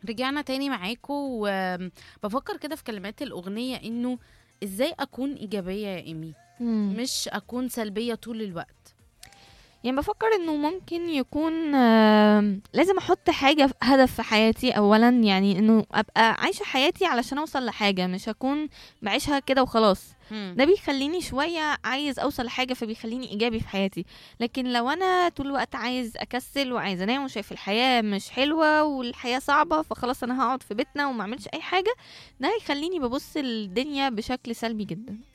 رجعنا تاني معاكم وبفكر كده في كلمات الأغنية إنه إزاي أكون إيجابية يا إيمي مم. مش أكون سلبية طول الوقت يعني بفكر انه ممكن يكون آم، لازم احط حاجة في- هدف في حياتي اولا يعني انه ابقى عايشة حياتي علشان اوصل لحاجة مش اكون بعيشها كده وخلاص مم. ده بيخليني شوية عايز اوصل لحاجة فبيخليني ايجابي في حياتي لكن لو انا طول الوقت عايز اكسل وعايز انام وشايف الحياة مش حلوة والحياة صعبة فخلاص انا هقعد في بيتنا وما اعملش اي حاجة ده هيخليني ببص الدنيا بشكل سلبي جدا